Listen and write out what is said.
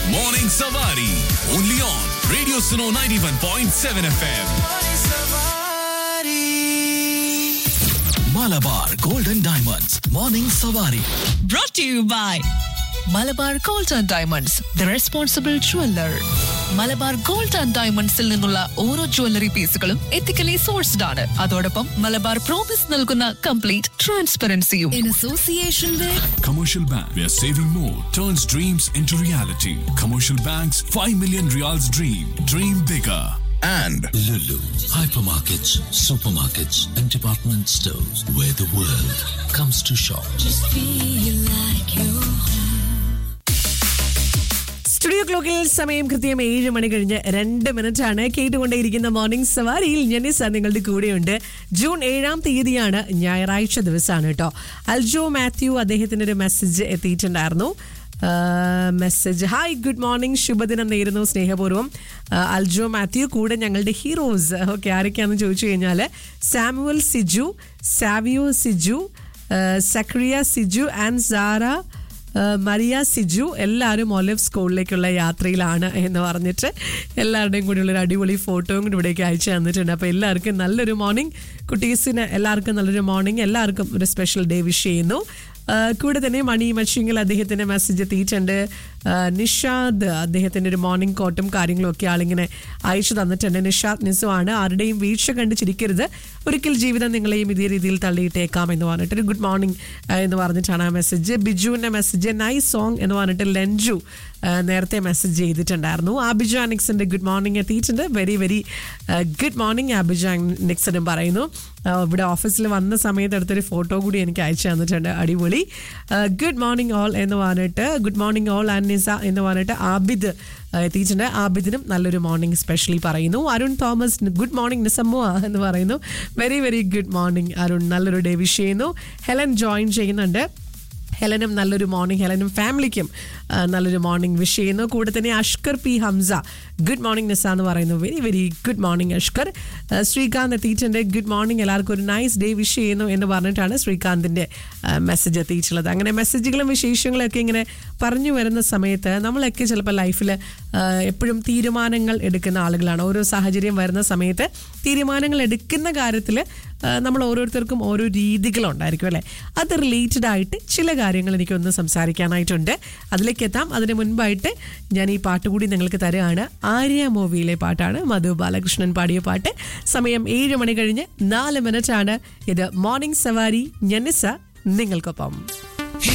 Morning Savari. Only on Radio Suno 91.7 FM. Malabar Golden Diamonds. Morning Savari. brought to you by Malabar gold and diamonds the responsible jeweller Malabar gold and ഡയമണ്ട്സിൽ നിന്നുള്ള ഓരോ jewellery പീസുകളും ethically sourced ആണ് അതോടൊപ്പം Malabar promise നൽകുന്ന complete ട്രാൻസ്പെറൻസിയും in association with Commercial Bank, where saving more turns dreams into reality. Commercial Bank's 5 million reals dream. Dream bigger. and Lulu, hypermarkets, supermarkets, and department stores where the world comes to shop. Studio ക്ലോക്കിൽ സമയം കൃത്യം ഏഴ് മണി കഴിഞ്ഞ് രണ്ട് minute ആണ് കേട്ടുകൊണ്ടേയിരിക്കുന്ന morning സവാരിയിൽ Janisa നിങ്ങളുടെ കൂടെയുണ്ട് June ഏഴാം തീയതിയാണ് ഞായറാഴ്ച ദിവസമാണ് കേട്ടോ അൽജോ മാത്യു അദ്ദേഹത്തിന് ഒരു മെസ്സേജ് എത്തിയിട്ടുണ്ടായിരുന്നു മെസ്സേജ് ഹായ് ഗുഡ് മോർണിംഗ് ശുഭദിനം നേരുന്നു സ്നേഹപൂർവ്വം ആ, അൽജോ മാത്യു കൂടെ ഞങ്ങളുടെ ഹീറോസ് ഓക്കെ ആരൊക്കെയാണെന്ന് ചോദിച്ചു കഴിഞ്ഞാൽ സാമുവൽ സിജു സാവിയോ സിജു ആ, സക്രിയ സിജു ആൻഡ് സാറ ഏഹ് മരിയ സിജു എല്ലാവരും ഒലിവ് സ്കൂളിലേക്കുള്ള യാത്രയിലാണ് എന്ന് പറഞ്ഞിട്ട് എല്ലാവരുടെയും കൂടിയുള്ള ഒരു അടിപൊളി ഫോട്ടോയും കൂടി ഇവിടേക്ക് അയച്ചു തന്നിട്ടുണ്ട് അപ്പോൾ എല്ലാവർക്കും നല്ലൊരു മോർണിംഗ് കുട്ടീസിന് എല്ലാവർക്കും നല്ലൊരു മോർണിംഗ് എല്ലാവർക്കും ഒരു സ്പെഷ്യൽ ഡേ വിഷ് ചെയ്യുന്നു ഏഹ് കൂടെ തന്നെ മണി മച്ചിങ്ങിൽ അദ്ദേഹത്തിൻ്റെ മെസ്സേജ് എത്തിയിട്ടുണ്ട് ഏഹ് നിഷാദ് അദ്ദേഹത്തിൻ്റെ ഒരു മോർണിംഗ് കോട്ടും കാര്യങ്ങളും ഒക്കെ ആളിങ്ങനെ അയച്ചു തന്നിട്ടുണ്ട് നിഷാദ് നിസുവാണ് ആരുടെയും വീഴ്ച കണ്ട് ചിരിക്കരുത് ഒരിക്കൽ ജീവിതം നിങ്ങളെയും ഇതേ രീതിയിൽ തള്ളിയിട്ടേക്കാം എന്ന് പറഞ്ഞിട്ട് ഒരു ഗുഡ് മോർണിംഗ് എന്ന് പറഞ്ഞിട്ടാണ് ആ മെസ്സേജ് ബിജുവിൻ്റെ മെസ്സേജ് നൈസ് സോങ് എന്ന് പറഞ്ഞിട്ട് ലഞ്ചു ആ, നേരത്തെ മെസ്സേജ് ചെയ്തിട്ടുണ്ടായിരുന്നു ആബിജാൻ നിക്സിൻ്റെ ഗുഡ് മോർണിംഗ് എത്തിയിട്ടുണ്ട് very very good morning Abijan നിക്സനും പറയുന്നു ആ, ഇവിടെ ഓഫീസിൽ വന്ന സമയത്ത് എടുത്തൊരു ഫോട്ടോ കൂടി എനിക്ക് അയച്ചു തന്നിട്ടുണ്ട് അടിപൊളി ഗുഡ് മോർണിംഗ് ഓൾ എന്ന് പറഞ്ഞിട്ട് good morning all and Nisa എന്ന് പറഞ്ഞിട്ട് ആബിദ് ആ, എത്തിയിട്ടുണ്ട് ആബിദിനും നല്ലൊരു മോർണിംഗ് സ്പെഷ്യലി പറയുന്നു അരുൺ തോമസ് ഗുഡ് മോർണിംഗ് നിസമ്മോ എന്ന് പറയുന്നു very very good morning Arun നല്ലൊരു ഡേ വിഷ് ചെയ്യുന്നു ഹെലൻ ജോയിൻ ചെയ്യുന്നുണ്ട് ഹെലനും നല്ലൊരു മോർണിംഗ് ഹെലനും ഫാമിലിക്കും ആ, നല്ലൊരു മോർണിംഗ് വിഷ് ചെയ്യുന്നു കൂടെ തന്നെ Ashkar P Hamsa good morning Nisa എന്ന് പറയുന്നു very very good morning Ashkar ആ, ശ്രീകാന്ത് എത്തിയിട്ടുണ്ട് ഗുഡ് മോർണിംഗ് എല്ലാവർക്കും ഒരു നൈസ് ഡേ വിഷ് ചെയ്യുന്നു എന്ന് പറഞ്ഞിട്ടാണ് ശ്രീകാന്തിൻ്റെ മെസ്സേജ് എത്തിയിട്ടുള്ളത് അങ്ങനെ മെസ്സേജുകളും വിശേഷങ്ങളും ഒക്കെ ഇങ്ങനെ പറഞ്ഞു വരുന്ന സമയത്ത് നമ്മളൊക്കെ ചിലപ്പോൾ ലൈഫിൽ എപ്പോഴും തീരുമാനങ്ങൾ എടുക്കുന്ന ആളുകളാണ് ഓരോ സാഹചര്യം വരുന്ന സമയത്ത് തീരുമാനങ്ങൾ എടുക്കുന്ന കാര്യത്തിൽ നമ്മൾ ഓരോരുത്തർക്കും ഓരോ രീതികളുണ്ടായിരിക്കും അല്ലേ അത് റിലേറ്റഡ് ആയിട്ട് ചില കാര്യങ്ങൾ എനിക്കൊന്ന് സംസാരിക്കാനായിട്ടുണ്ട് അതിലേക്ക് എത്താം അതിന് മുൻപായിട്ട് ഞാൻ ഈ പാട്ട് കൂടി നിങ്ങൾക്ക് തരുകയാണ് ആര്യ മൂവിയിലെ പാട്ടാണ് മധു ബാലകൃഷ്ണൻ പാടിയ പാട്ട് സമയം ഏഴ് മണി കഴിഞ്ഞ് നാല് മിനിറ്റ് ആണ് ഇത് മോർണിംഗ് സവാരി ഞനിസ നിങ്ങൾക്കൊപ്പം